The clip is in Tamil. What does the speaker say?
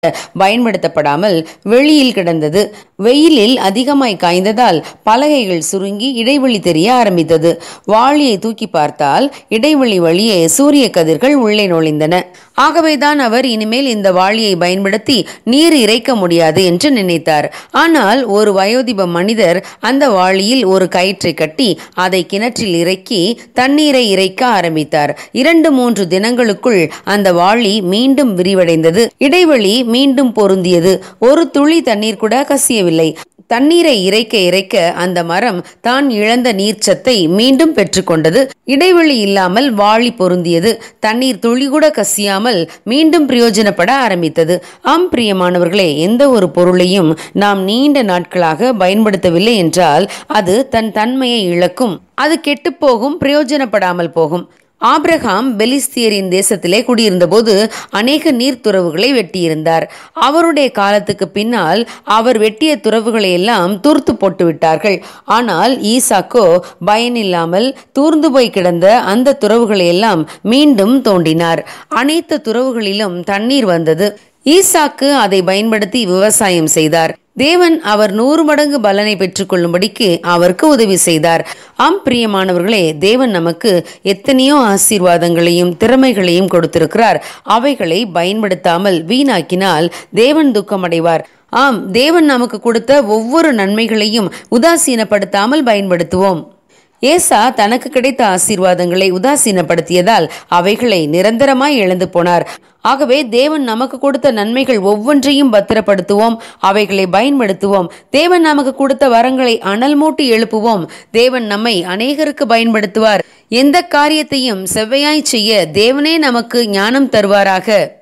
பயன்படுத்தப்படாமல் வெளியில் கிடந்தது வெயிலில் அதிகமாய் காய்ந்ததால் பலகைகள் சுருங்கி இடைவெளி தெரிய ஆரம்பித்தது வாளியை தூக்கி பார்த்தால் இடைவெளி வழியே சூரிய கதிர்கள் உள்ளே நுழைந்தன ஆகவேதான் அவர் இனிமேல் இந்த வாளியை பயன்படுத்தி நீர் இறைக்க முடியாது என்று நினைத்தார் ஆனால் ஒரு வயோதிப மனிதர் அந்த வாளியில் ஒரு கயிற்றை கட்டி அதை கிணற்றில் இறக்கி தண்ணீரை இறைக்க ஆரம்பித்தார் இரண்டு மூன்று தினங்களுக்குள் அந்த வாளி மீண்டும் விரிவடைந்தது இடைவெளி மீண்டும் பொருந்தியது ஒரு துளி தண்ணீர் கூட கசியவில்லை தண்ணீரை இறைக்க இறைக்க அந்த மரம் தான் இழந்த நீர்ச்சத்தை மீண்டும் பெற்றுக்கொண்டது இடைவெளி இல்லாமல் வாளி பொருந்தியது தண்ணீர் துளி கூட கசியாமல் மீண்டும் பிரயோஜனப்பட ஆரம்பித்தது ஆம் பிரியமானவர்களே எந்த ஒரு பொருளையும் நாம் நீண்ட நாட்களாக பயன்படுத்தவில்லை என்றால் அது தன் தன்மையை இழக்கும் அது கெட்டுப்போகும் பிரயோஜனப்படாமல் போகும் ஆபிரகாம் பெலிஸ்தியரின் தேசத்திலே குடியிருந்தபோது அநேக நீர்த்துறவுகளை வெட்டியிருந்தார் அவருடைய காலத்துக்கு பின்னால் அவர் வெட்டிய துறவுகளை எல்லாம் தூர்த்து போட்டு விட்டார்கள் ஆனால் ஈசாக்கோ பயனில்லாமல் தூர்ந்து போய் கிடந்த அந்த துறவுகளை எல்லாம் மீண்டும் தோண்டினார் அனைத்து துறவுகளிலும் தண்ணீர் வந்தது ஈசாக்கு அதை பயன்படுத்தி விவசாயம் செய்தார் தேவன் அவர் நூறு மடங்கு பலனை பெற்றுக்கொள்ளும்படிக்கு அவருக்கு உதவி செய்தார் ஆம் பிரியமானவர்களே தேவன் நமக்கு எத்தனையோ ஆசீர்வாதங்களையும் திறமைகளையும் கொடுத்திருக்கிறார் அவைகளை பயன்படுத்தாமல் வீணாக்கினால் தேவன் துக்கமடைவார் ஆம் தேவன் நமக்கு கொடுத்த ஒவ்வொரு நன்மைகளையும் உதாசீனப்படுத்தாமல் பயன்படுத்துவோம் ஏசா தனக்கு கிடைத்த ஆசீர்வாதங்களை உதாசீனப்படுத்தியதால் அவைகளை நிரந்தரமாய் இழந்து போனார் ஆகவே தேவன் நமக்கு கொடுத்த நன்மைகள் ஒவ்வொன்றையும் பத்திரப்படுத்துவோம் அவைகளை பயன்படுத்துவோம் தேவன் நமக்கு கொடுத்த வரங்களை அனல் மூட்டி எழுப்புவோம் தேவன் நம்மை அநேகருக்கு பயன்படுத்துவார் எந்த காரியத்தையும் செவ்வையாய் செய்ய தேவனே நமக்கு ஞானம் தருவாராக